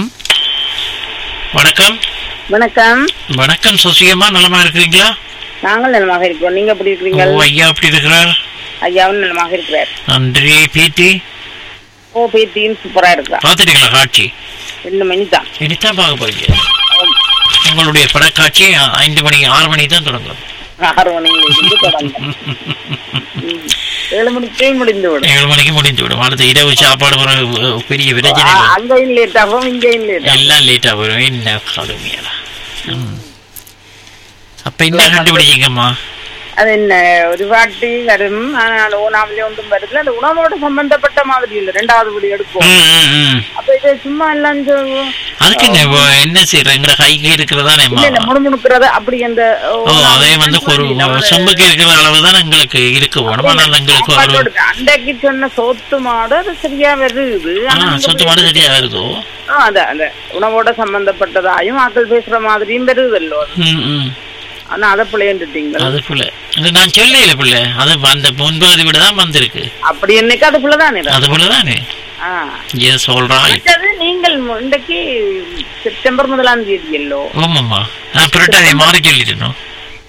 வணக்கம் வணக்கம் வணக்கம் சுசியம்மா நலமா இருக்கிறீங்களா நாங்கள் நலமாக இருக்கிறோம் நீங்க எப்படி ஓ இருக்கிறீங்க ஐயா எப்படி இருக்கிறார் ஐயாவும் நலமாக இருக்கிறார் நன்றி பேட்டி ஓ பேத்தியும் சூப்பரா இருக்கா பார்த்துட்டீங்களா காட்சி ரெண்டு மணி தான் இனித்தான் பார்க்க போறீங்க உங்களுடைய படக்காட்சி ஐந்து மணி ஆறு மணி தான் தொடங்கும் ஆறு மணியில இருந்து தொடங்கும் ம். ஏழு மணிக்கே முடிந்து விடும் ஏழு மணிக்கு முடிஞ்சு விடும் அடுத்த இரவு சாப்பாடு ஒரு அஹ், பெரிய பிரச்சனை ஆ, இல்லை. அங்கேயும் லேட் ஆகும் இங்கேயும் லேட் ஆகும் எல்லாம் லேட்டா வரும் என்ன கடுமையா ம். அப்ப என்ன கண்டுபிடிச்சிங்கம்மா அது என்ன ஒரு வாட்டி வரும் ஆனால் ஓனாவிலே ஒன்றும் வருது அந்த உணவோட சம்பந்தப்பட்ட மாதிரி இல்லை ரெண்டாவது படி எடுக்கும் ம், ம், ம். அப்ப இது சும்மா எல்லாம் சொ- அதுக்கு என்ன இப்போ என்ன செய்யற எங்க கைக்கு இருக்கிறதானே இல்ல இல்ல முணுமுணுக்கிறது அப்படி அந்த ஓ அதே வந்து ஒரு சொம்புக்கு இருக்கிற அளவு தான் எங்களுக்கு இருக்க போகணும் ஆனால் எங்களுக்கு ஒரு சாப்பாட்டோட அன்றைக்கு சொன்ன சோத்து மாடு அது சரியா வருது ஆ, ஆனா இங்க சொத்து மாடு சரியா வருதோ ஆ, அதான் அந்த உணவோட சம்பந்தப்பட்டதாயும் ஆக்கள் பேசுற மாதிரியும் வருதல்லோ அது. ம், ம். ஆனா அதை பிள்ளைண்டுட்டீங்க அது பிள்ளை இது நான் சொல்லல பிள்ளை அது அந்த முன்பகுதி விட தான் வந்திருக்கு அப்படி என்னைக்கு அது பிள்ளைதானே அது போல தானே ஆ. ஏன் சொல்றாய் மற்றது நீங்கள் மு- இன்றைக்கு செப்டம்பர் முதலாம் தேதி எல்லோ ஆமாம்மா நான் புரட்டாதி மாறி சொல்லிட்டணும்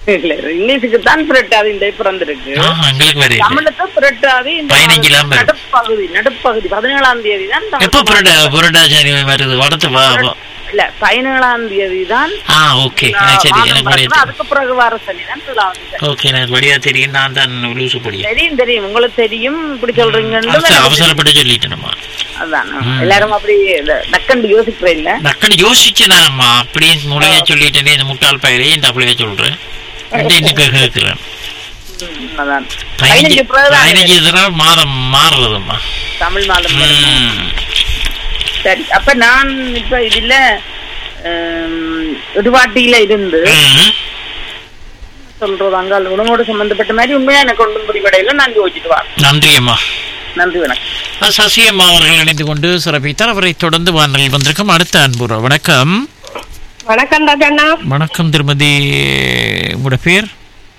இல்ல இங்கிலீஷுக்கு தான் புரட்டாதி இந்த பிறந்திருக்கு ஆ, எங்களுக்கு வேற இல்லை. தமிழுக்கு புரட்டாதி இந்த பதினஞ்சுலாம் வரும். நடுப்பகுதி நடுப்பகுதி பதினேழாம் தேதி தான் தமிழ் எப்போ புரட புரட்டாச்சாரி வருது வடத்து வா வா- இல்ல பதினேழாம் தேதி தான் ஆ ஓகே எனக்கு சரி மாதம் எனக்கு வழியா பிறக்குது. அதுக்கு பிறகு வார சனி தான் துலாம் சனி. ஓகே எனக்கு வழியா தெரியும் நான் தான் லூசு படியா தெரியும் தெரியும் உங்களுக்கு தெரியும் இப்படி சொல்றீங்கன்னு அவசர எனக்கு அவசரப்பட்டு சொல்லிட்டேனம்மா அதான் ம். எல்லாரும் அப்படி இந்த டக்குன்னு யோசிக்கிறேன் இல்ல டக்குனு யோசிச்சேனாம்மா அப்படியே முறையா சொல்லிட்டேனே இந்த முட்டாள் பயிரையே இந்த அப்படியே சொல்றேன் இந்த இன்னைக்கு கேட்கிறேன் ம், அதான் பதினஞ்சு பதினஞ்சு பிறகு தான் பதினஞ்சு தடவை மாதம் மாறுறதும்மா தமிழ் மாதம் வருமா? ம். சரி அப்ப நான் இப்ப இதுல ஹம், இடுவாட்டியில இருந்து ம். சொல்றது அங்கால் உணவோடு சம்பந்தப்பட்ட மாதிரி உண்மையா எனக்கு ஒன்றும் புரிவடையில நான் யோசிச்சுட்டு வரேன் நன்றி அம்மா நன்றி வணக்கம் சசியம்மா அவர்கள் இணைந்து கொண்டு சிறப்பித்தார் அவரை தொடர்ந்து வானலில் வந்திருக்கும் அடுத்த அன்புற வணக்கம் வணக்கம் ராஜண்ணா வணக்கம் திருமதி உங்களோட பேர்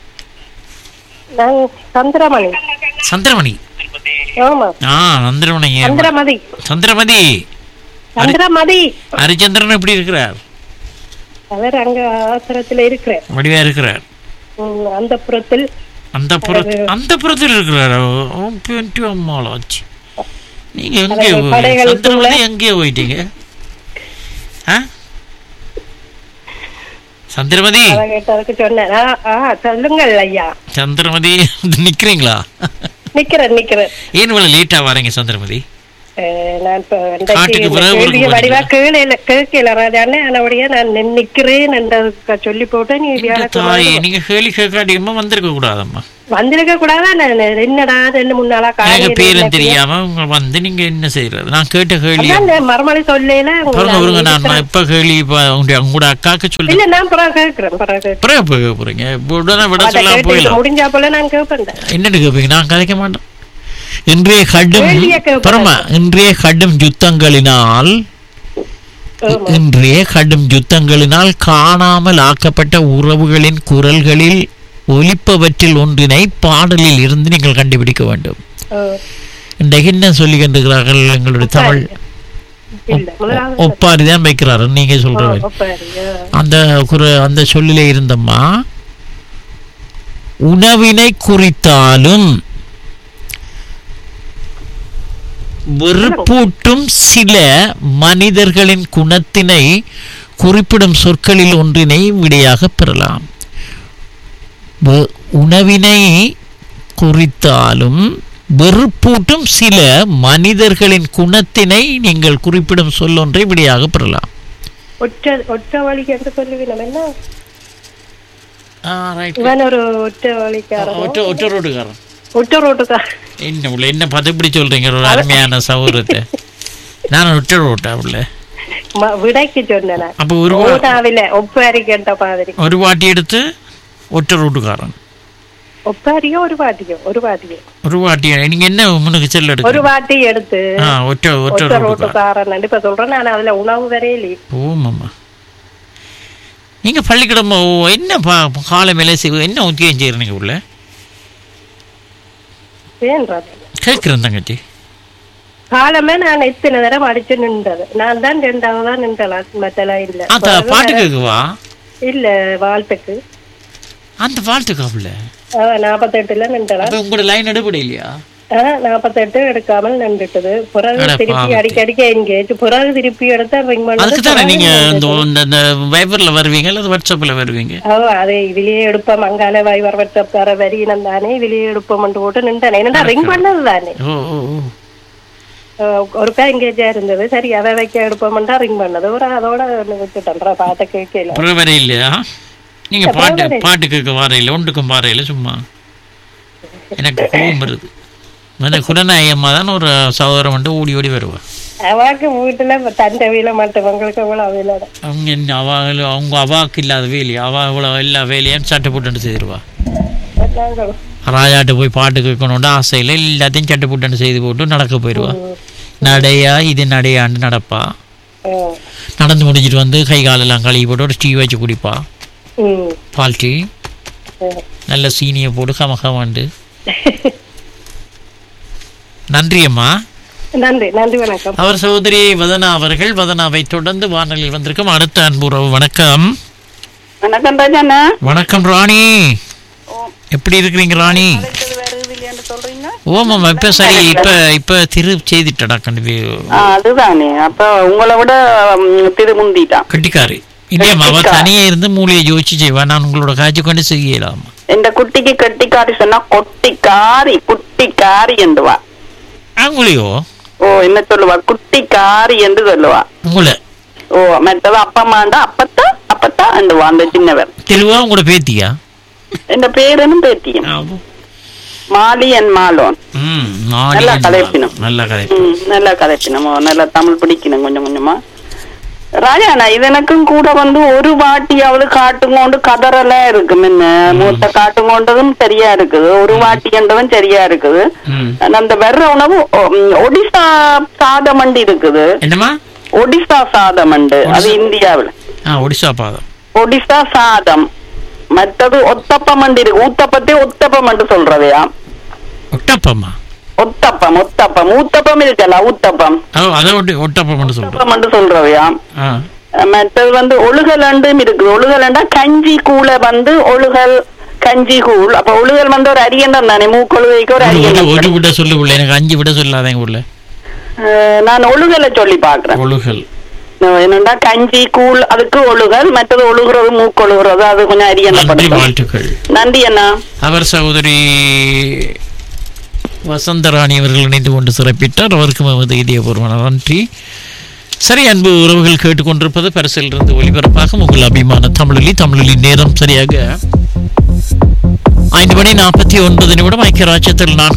நான் சந்திரமணி சந்திரமணி ஆமா ஆ சந்திரமணி சந்திரமதி சந்திரமதி சந்திரமதி ஹரிச்சந்திரன் எப்படி இருக்கிறார் அவர் அங்க ஆசிரத்துல இருக்கிறேன் வடிவா இருக்கிறார் அந்த புறத்தில் அந்த புறத்தில் அந்த புறத்தில் இருக்கிறார் அம்மாளாச்சு நீங்க எங்கே அதாவது போய் கடைகளுக்குள்ள- சந்திரமதி எங்கே போயிட்டீங்க ஆ? சந்திரமதி அதை கேட்டதுக்கு சொன்னேன் ஆ, ஆ, சொல்லுங்கள் ஐயா சந்திரமதி நிக்கிறீங்களா நிக்கிறேன் நிக்கிறேன் ஏன் இவ்வளவு லேட்டா வரீங்க சந்திரமதி அஹ், நான் இப்ப காட்டுக்கு இன்றைக்கு பிறகு கேள்விய ஊருக்கு வடிவா கேளல கேட்கல ராஜாண்ணே ஆனபடியா நான் நின் நிக்கிறேன் என்றதுக்கு சொல்லி போட்டு நீ தாய் வியாழக்கிழமை நீங்க கேள்வி கேட்காட்டியம்மா வந்திருக்க கூடாதம்மா வந்திருக்க கூடாதா நான் என்னடா ரெண்டு மூணு நாளா எனக்கு காலையில பேரும் எனக்கு- தெரியாம உங்க வந்து நீங்க என்ன செய்யறது நான் கேட்ட கேள்வி அதான் இந்த மறுமொழி சொல்லல பாருங்க பாருங்க நான் இப்ப கேள்வி இப்ப உங்க உங்களோட அக்காக்கு இல்ல சொல்லி நான் பிறகு கேட்கிறேன் பிறகு கேட்கிறேன். அப்புறம் எப்ப கேட்க போறீங்க இப்ப உடனே விட அதை சொல்ல கேட்டு போயிடலாம் முடிஞ்சா போல நான் கேட்பேன் என்னன்னு கேட்பீங்க நான் கதைக்க மாட்டேன் இன்றைய கடும் கேள்வியை கேட்பேன். பரமா இன்றைய கடும் யுத்தங்களினால் இன்றைய கடும் யுத்தங்களினால் காணாமல் ஆக்கப்பட்ட உறவுகளின் குரல்களில் ஒலிப்பவற்றில் ஒன்றினை பாடலில் இருந்து நீங்கள் கண்டுபிடிக்க வேண்டும் இன்றைக்கு என்ன சொல்லுகின்றார்கள் எங்களுடைய தமிழ் இல்ல முதலாவது ஒப்பாரி தான் வைக்கிறாரு நீங்க சொல்றது ஒப்பாரி, ஆ. அந்த குர அந்த சொல்லிலே இருந்தம்மா உணவினை குறித்தாலும் வெறுப்பூட்டும் சில மனிதர்களின் குணத்தினை குறிப்பிடும் சொற்களில் ஒன்றினை விடையாக பெறலாம் வெ- உணவினை குறித்தாலும் வெறுப்பூட்டும் சில மனிதர்களின் குணத்தினை நீங்கள் குறிப்பிடும் சொல்லொன்றை விடையாக பெறலாம் ஒற்ற ஒற்ற வழிக்கு என்று சொல்லுவீனம் என்ன இவன் ஒரு ஒற்ற வழிக்காரன் ஒற்ற ஒற்ற ரோடுக்காரன் ஒற்ற ரோட்டுக்காரன் என்ன உள்ள என்ன பார்த்து இப்படி சொல்றீங்க ஒரு அருமையான சௌகரியத்தை நான் ஒற்ற ரோட்டா உள்ள ம- விடைக்கு சொன்னேன் நான். அப்ப ஒரு வா- ஊடாவில ஒப்பாரி கேட்ட மாதிரி ஒரு வாட்டி எடுத்து ஒற்ற ரோட்டுக்காரன் ஒப்பாரியோ ஒரு வாட்டியோ ஒரு வாட்டியோ ஒரு வாட்டி நீங்க என்ன முன்னுக்கு செல் ஒரு எடுக்க வாட்டி எடுத்து ஆ ஒற்ற ஒற்ற ஒற்ற ரோட்டுக்காரன் ரோட்டுக்காரன் இப்ப சொல்றேன் நான் அதுல உணவு வரையிலே ஓமாம்மா நீங்க பள்ளிக்கிழமை ஓ, என்ன பா- காலை மேலே செய்வது என்ன உத்தியம் செய்யறீங்க உள்ள வேண்டாம் கேட்கிறேன் தங்கச்சி காலமே நான் இத்தனை தடவை அடிச்சு நின்றது நான் தான் ரெண்டாவது தான் நின்றலாம் மத்தெல்லாம் இல்ல அந்த பாட்டு கேக்குவா இல்ல வாழ்த்துக்கு அந்த பாட்டு காப்புல நாப்பத்தெட்டுல நின்றலாம் அப்ப உங்களோட லைன் எடுபட இல்லையா நாப்பத்தெட்டு எடுக்காமல் நின்றுட்டது பிறகு அட திருப்பி பாவம். அடிக்கடிக்க எங்கேஜ் பிறகு திருப்பி எடுத்தா ரிங் அதுக்கு தானே பண்ணது நீங்க இந்த இந்த- இந்த வைபர்ல வருவீங்க அல்லது வாட்ஸ்அப்ல வருவீங்க ஓ அது இதுலயே எடுப்போம் அங்கால வைவர் வட்டக்கார வரியினம் தானே இதுலயே எடுப்போம் போட்டு நின்றானே என்னடா ரிங் பண்ணது தானே ஓ ஓ ஓ ஒருக்கா எங்கேஜா இருந்தது சரி அதை வைக்க எடுப்போம்டா ரிங் பண்ணது ஒரு அதோட விட்டுட்டேன் பாட்ட கேட்கல அப்புறம் வர இல்லையா நீங்க அப்புறம் பாட்டு வரேன். பாட்டு கேட்க வரையில ஒன்றுக்கும் வரையில சும்மா எனக்கு கோவம் வருது அந்த குடநாயகம்மா தான் ஒரு சகோதரம் வந்து ஓடி ஓடி வருவா அவாக்கு வீட்டுல தண்டை வீல மற்றவங்களுக்கு இவ்வளவு வீலோட அவங்க என்ன அவ அவங்க அவாக்கு இல்லாத வேலையா அவ இவ்வளோ எல்லா வேலையும் சட்டை போட்டு செய்திருவா நாங்களும் ராஜாட்ட போய் பாட்டு கேட்கணும்னு ஆசையில் எல்லாத்தையும் சட்டை போட்டு செய்து போட்டு நடக்க போயிடுவா நடையா இது நடையாண்டு நடப்பா ம், நடந்து முடிஞ்சிட்டு வந்து கை காலெல்லாம் கழுவி போட்டு ஒரு டீ வச்சு குடிப்பா ம், பால் டீ ம். நல்ல சீனியை போட்டு கமகமாண்டு நன்றி அம்மா நன்றி நன்றி வணக்கம் அவர் சகோதரி வதனா அவர்கள் வதனாவை தொடர்ந்து வானொலியில் வந்திருக்கும் அடுத்த அன்புறவு வணக்கம் வணக்கம் ராஜாண்ணா வணக்கம் ராணி எப்படி இருக்கிறீங்க ராணி ஓமாம் இப்ப சரி இப்ப இப்ப திரு செய்திட்டடா கண்டிப்பா ஆ, அதுதானே அப்ப உங்களை விட ம், திருமுந்திட்டான் கட்டிக்காரி இல்லையம்மா அவ தனியே இருந்து மூளையை யோசிச்சு செய்வா நான் உங்களோட காட்சி கொண்டு செய்யலாம் இந்த குட்டிக்கு கெட்டிக்காரி சொன்னா கொட்டிக்காரி குட்டிக்காரி என்றுவா அவங்களையோ ஓ என்ன சொல்லுவா குட்டிக்காரி என்று சொல்லுவா உங்களை ஓ மற்றது அப்பம்மாண்டா அப்பத்தா அப்பத்தா என்றுவா அந்த சின்னவர் தெளிவா உங்களோட பேத்தியா இந்த பேரனும் பேத்தியும் மாலி அண்ட் மாலோன் ம் நல்லா கதைப்பினம் நல்ல கதை ம், நல்லா கதைப்பினம் ஓ, நல்லா தமிழ் பிடிக்கணும் கொஞ்சம் கொஞ்சமா ராஜாண்ணா இது எனக்கும் கூட வந்து ஒரு வாட்டியாவது காட்டுங்கோண்டு கதறல இருக்கு முன்ன மூத்த காட்டுங்கோண்டதும் சரியா இருக்குது ஒரு வாட்டின்றதும் சரியா இருக்குது ஆனா அந்த வெற உணவு ஒ- ம், ஒடிசா சாதமண்டு இருக்குது என்னம்மா ஒடிசா சாதமண்டு அது இந்தியாவில் ஆ ஒடிசா பாதம் ஒடிசா சாதம் மற்றது ஒத்தப்பமண்டு இருக்கு ஊத்தப்பத்தே ஒத்தப்பமண்டு சொல்றதையா ஒட்டப்பம்மா ஒத்தப்பம் ஒத்தப்பம் ஊத்தப்பம் இருக்கல ஊத்தப்பம் ஓ அதை ஒட்டி ஒட்டப்பம் மட்டும் சொல்றேன் ஒத்தப்பம் சொல்றவையா ஆ மற்றது வந்து ஒழுகலண்டும் இருக்குது ஒழுகலண்டா கஞ்சி கூழ வந்து ஒழுகல் கஞ்சி கூழ் அப்ப ஒழுகல் வந்து ஒரு அரியண்டம் தானே மூக்கொழுகைக்கு ஒரு ஒரு- ஒரு அரியண்டம் ஒரு விட சொல்லு உள்ள எனக்கு அஞ்சு விட சொல்லாதேங்க உள்ள அஹ், நான் ஒழுகலை சொல்லி பாக்குறேன் ஒழுகல் என்னண்டா கஞ்சி கூழ் அதுக்கு ஒழுகல் மற்றது ஒழுகுறது மூக்கொழுகுறது அது கொஞ்சம் நன்றி அரியண்டப்படுத்தும் வாழ்த்துக்கள் நன்றி அண்ணா அவர் சகோதரி வசந்தராணி அவர்கள் இணைந்து கொண்டு சிறப்பிட்டார் அவருக்கும் எமது இதயபூர்வமான நன்றி சரி அன்பு உறவுகள் கேட்டுக்கொண்டிருப்பது பரிசிலிருந்து ஒளிபரப்பாக உங்கள் அபிமான தமிழொலி தமிழொலி நேரம் சரியாக ஐந்து மணி நாற்பத்தி ஒன்பது நிமிடம் ஐக்கிய ராஜ்யத்தில் நான்